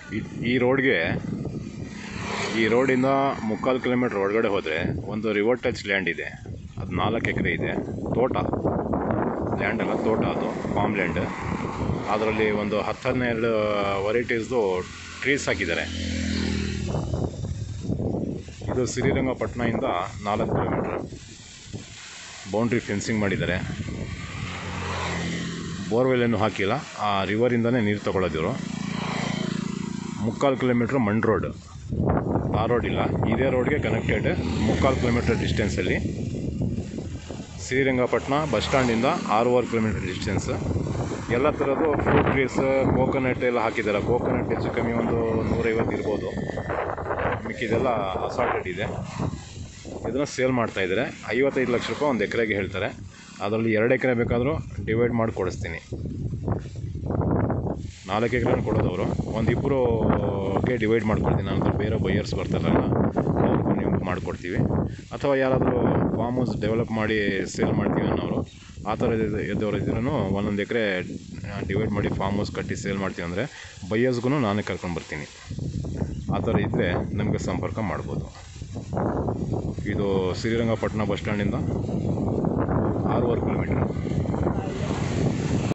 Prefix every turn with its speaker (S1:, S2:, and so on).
S1: ಈ- ಈ ರೋಡ್ಗೆ ಈ ರೋಡಿಂದ ಮುಕ್ಕಾಲು ಕಿಲೋಮೀಟ್ರ್ ಒಳಗಡೆ ಹೋದರೆ ಒಂದು ರಿವರ್ ಟಚ್ ಲ್ಯಾಂಡ್ ಇದೆ ಅದು ನಾಲ್ಕು ಎಕರೆ ಇದೆ ತೋಟ ಲ್ಯಾಂಡ್ ಅಲ್ಲ ತೋಟ ಅದು ಫಾರ್ಮ್ ಲ್ಯಾಂಡ್ ಅದರಲ್ಲಿ ಒಂದು ಹತ್ತು ಹನ್ನೆರಡು ವೆರೈಟೀಸ್ದು ಟ್ರೀಸ್ ಹಾಕಿದ್ದಾರೆ ಇದು ಶ್ರೀರಂಗಪಟ್ಟಣದಿಂದ ನಾಲ್ಕು ಕಿಲೋಮೀಟ್ರ್ ಬೌಂಡ್ರಿ ಫೆನ್ಸಿಂಗ್ ಮಾಡಿದ್ದಾರೆ ಬೋರ್ವೆಲ್ ಏನು ಹಾಕಿಲ್ಲ ಆ ರಿವರಿಂದನೇ ನೀರು ತಗೊಳ್ಳೋದಿವರು ಮುಕ್ಕಾಲು ಕಿಲೋಮೀಟ್ರ್ ಮಣ್ ರೋಡ್ ಆ ರೋಡ್ ಇಲ್ಲ ಇದೇ ರೋಡ್ಗೆ ಕನೆಕ್ಟೆಡ್ ಮುಕ್ಕಾಲು ಕಿಲೋಮೀಟ್ರ್ ಡಿಸ್ಟೆನ್ಸಲ್ಲಿ ಶ್ರೀರಂಗಪಟ್ಟಣ ಬಸ್ ಸ್ಟ್ಯಾಂಡಿಂದ ಆರೂವರೆ ಕಿಲೋಮೀಟ್ರ್ ಡಿಸ್ಟೆನ್ಸ್ ಎಲ್ಲ ಥರದ್ದು ಫ್ರೂಟ್ ಟ್ರೀಸ್ ಕೋಕೋನಟ್ ಎಲ್ಲ ಹಾಕಿದ್ದಾರೆ ಕೋಕೋನಟ್ ಹೆಚ್ಚು ಕಮ್ಮಿ ಒಂದು ನೂರೈವತ್ತು ಇರ್ಬೋದು ಮಿಕ್ಕಿದೆಲ್ಲ ಅಸಾರ್ಟೆಡ್ ಇದೆ ಇದನ್ನು ಸೇಲ್ ಮಾಡ್ತಾ ಇದ್ದಾರೆ ಐವತ್ತೈದು ಲಕ್ಷ ರೂಪಾಯಿ ಒಂದು ಎಕರೆಗೆ ಹೇಳ್ತಾರೆ ಅದರಲ್ಲಿ ಎರಡು ಎಕರೆ ಬೇಕಾದರೂ ಡಿವೈಡ್ ಮಾಡಿ ಕೊಡಿಸ್ತೀನಿ ನಾಲ್ಕು ಎಕರೆ ಕೊಡೋದವರು ಒಂದು ಇಬ್ಬರುಗೆ ಡಿವೈಡ್ ಮಾಡ್ಕೊಡ್ತೀನಿ ನಂತರ ಬೇರೆ ಬೈಯರ್ಸ್ ಬರ್ತಾರಲ್ಲ ಅವ್ರಿಗೂ ನೀವು ಮಾಡಿಕೊಡ್ತೀವಿ ಅಥವಾ ಯಾರಾದರೂ ಫಾರ್ಮ್ ಹೌಸ್ ಡೆವಲಪ್ ಮಾಡಿ ಸೇಲ್ ಮಾಡ್ತೀವಿ ಅನ್ನೋರು ಆ ಥರ ಇದ್ದವ್ರು ಇದ್ರೂ ಒಂದೊಂದು ಎಕರೆ ಡಿವೈಡ್ ಮಾಡಿ ಫಾರ್ಮ್ ಹೌಸ್ ಕಟ್ಟಿ ಸೇಲ್ ಮಾಡ್ತೀವಿ ಅಂದರೆ ಬೈಯರ್ಸ್ಗೂ ನಾನೇ ಕರ್ಕೊಂಡು ಬರ್ತೀನಿ ಆ ಥರ ಇದ್ದರೆ ನಮಗೆ ಸಂಪರ್ಕ ಮಾಡ್ಬೋದು ಇದು ಶ್ರೀರಂಗಪಟ್ಟಣ ಬಸ್ ಸ್ಟ್ಯಾಂಡಿಂದ ಆರೂವರೆ ಕಿಲೋಮೀಟ್ರ್